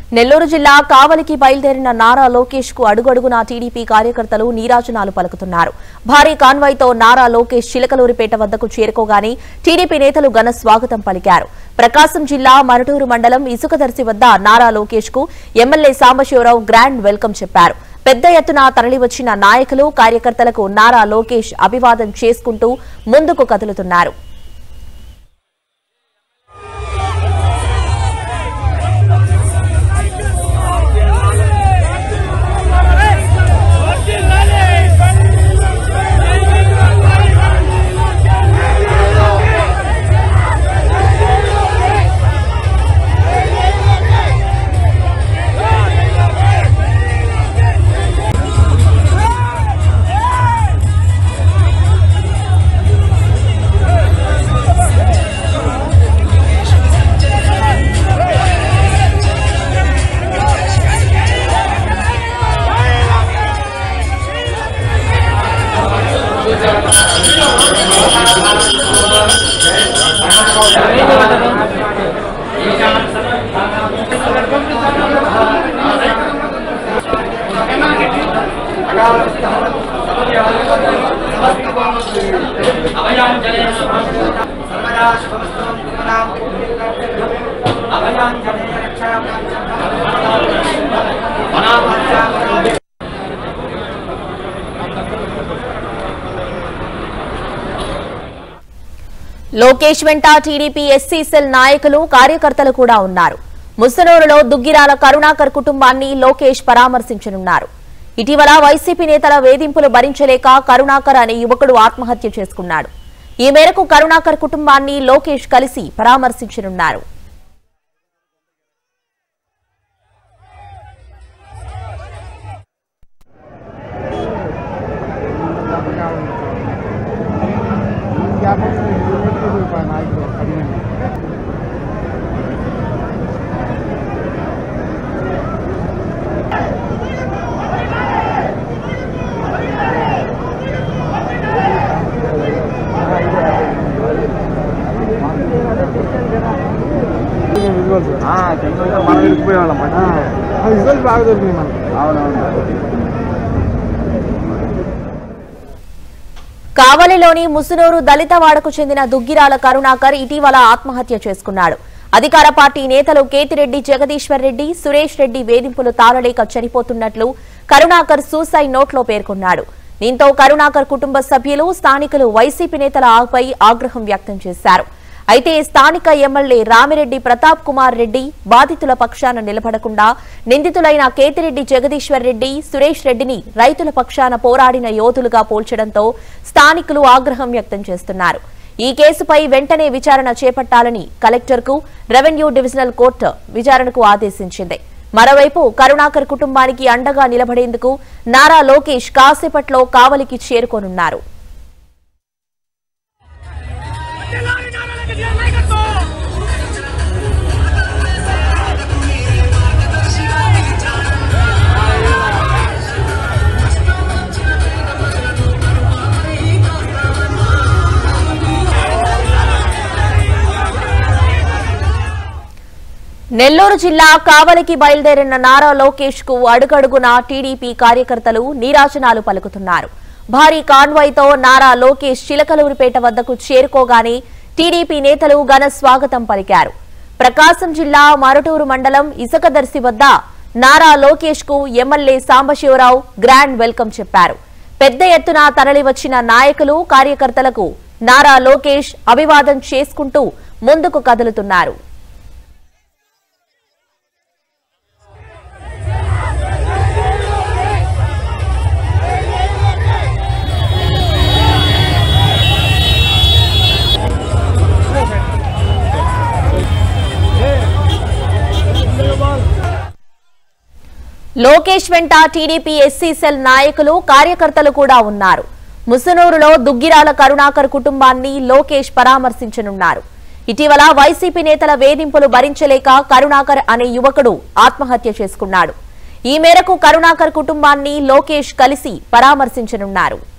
నెల్లూరు జిల్లా కావలికి బయలుదేరిన నారా లోకేష్ కు అడుగడుగునా టీడీపీ కార్యకర్తలు నీరాజనాలు పలుకుతున్నారు భారీ కాన్వాయ్తో నారా లోకేష్ చిలకలూరిపేట వద్దకు చేరుకోగానే టీడీపీ నేతలు ఘన స్వాగతం పలికారు ప్రకాశం జిల్లా మరటూరు మండలం ఇసుకదర్శి వద్ద నారా లోకేష్ కు ఎమ్మెల్యే సాంబశివరావు గ్రాండ్ వెల్కమ్ చెప్పారు పెద్ద ఎత్తున తరలివచ్చిన నాయకులు కార్యకర్తలకు నారా లోకేష్ అభివాదం చేసుకుంటూ ముందుకు కదులుతున్నారు లోకేష్ వెంట టీడీపీ ఎస్సీ సెల్ నాయకులు కార్యకర్తలు కూడా ఉన్నారు ముసనూరులో దుగ్గిరాల కరుణాకర్ కుటుంబాన్ని లోకేష్ పరామర్శించనున్నారు ఇటీవల వైసీపీ నేతల వేధింపులు భరించలేక కరుణాకర్ అనే యువకుడు ఆత్మహత్య చేసుకున్నాడు ఈ మేరకు కరుణాకర్ కుటుంబాన్ని లోకేష్ కలిసి పరామర్శించనున్నారు మనం వెళ్ళిపోయేవాళ్ళం రిజల్ట్ బాగా దొరికింది మనకి అవునవును కావలిలోని ముసునూరు దళితవాడకు చెందిన దుగ్గిరాల కరుణాకర్ ఇటీవల ఆత్మహత్య చేసుకున్నాడు అధికార పార్టీ నేతలు కేతిరెడ్డి జగదీశ్వర్ రెడ్డి సురేష్ రెడ్డి వేధింపులు తాళలేక చనిపోతున్నట్లు కరుణాకర్ సూసైడ్ నోట్లో పేర్కొన్నాడు దీంతో కరుణాకర్ కుటుంబ సభ్యులు స్థానికులు వైసీపీ నేతల ఆపై ఆగ్రహం వ్యక్తం చేశారు అయితే స్థానిక ఎమ్మెల్యే రామిరెడ్డి ప్రతాప్ కుమార్ రెడ్డి బాధితుల పక్షాన నిలబడకుండా నిందితులైన కేతిరెడ్డి జగదీశ్వర్ రెడ్డి సురేష్ రెడ్డిని రైతుల పక్షాన పోరాడిన యోధులుగా పోల్చడంతో స్థానికులు ఆగ్రహం వ్యక్తం చేస్తున్నారు ఈ కేసుపై వెంటనే విచారణ చేపట్టాలని కలెక్టర్కు రెవెన్యూ డివిజనల్ కోర్టు విచారణకు ఆదేశించింది మరోవైపు కరుణాకర్ కుటుంబానికి అండగా నిలబడేందుకు నారా లోకేష్ కాసేపట్లో కావలికి చేరుకోనున్నారు నెల్లూరు జిల్లా కావలికి బయలుదేరిన నారా లోకేష్ కు అడుగడుగునా టీడీపీ కార్యకర్తలు నీరాజనాలు పలుకుతున్నారు భారీ కాన్వాయ్తో నారా లోకేష్ చిలకలూరిపేట వద్దకు చేరుకోగానే టీడీపీ నేతలు ఘన స్వాగతం పలికారు ప్రకాశం జిల్లా మరటూరు మండలం ఇసుకదర్శి వద్ద నారా లోకేష్ కు ఎమ్మెల్యే సాంబశివరావు గ్రాండ్ వెల్కమ్ చెప్పారు పెద్ద ఎత్తున తరలివచ్చిన నాయకులు కార్యకర్తలకు నారా లోకేష్ అభివాదం చేసుకుంటూ ముందుకు కదులుతున్నారు లోకేష్ వెంట టీడీపీ ఎస్సీ సెల్ నాయకులు కార్యకర్తలు కూడా ఉన్నారు ముసనూరులో దుగ్గిరాల కరుణాకర్ కుటుంబాన్ని లోకేష్ పరామర్శించనున్నారు ఇటీవల వైసీపీ నేతల వేధింపులు భరించలేక కరుణాకర్ అనే యువకుడు ఆత్మహత్య చేసుకున్నాడు ఈ మేరకు కరుణాకర్ కుటుంబాన్ని లోకేష్ కలిసి పరామర్శించనున్నారు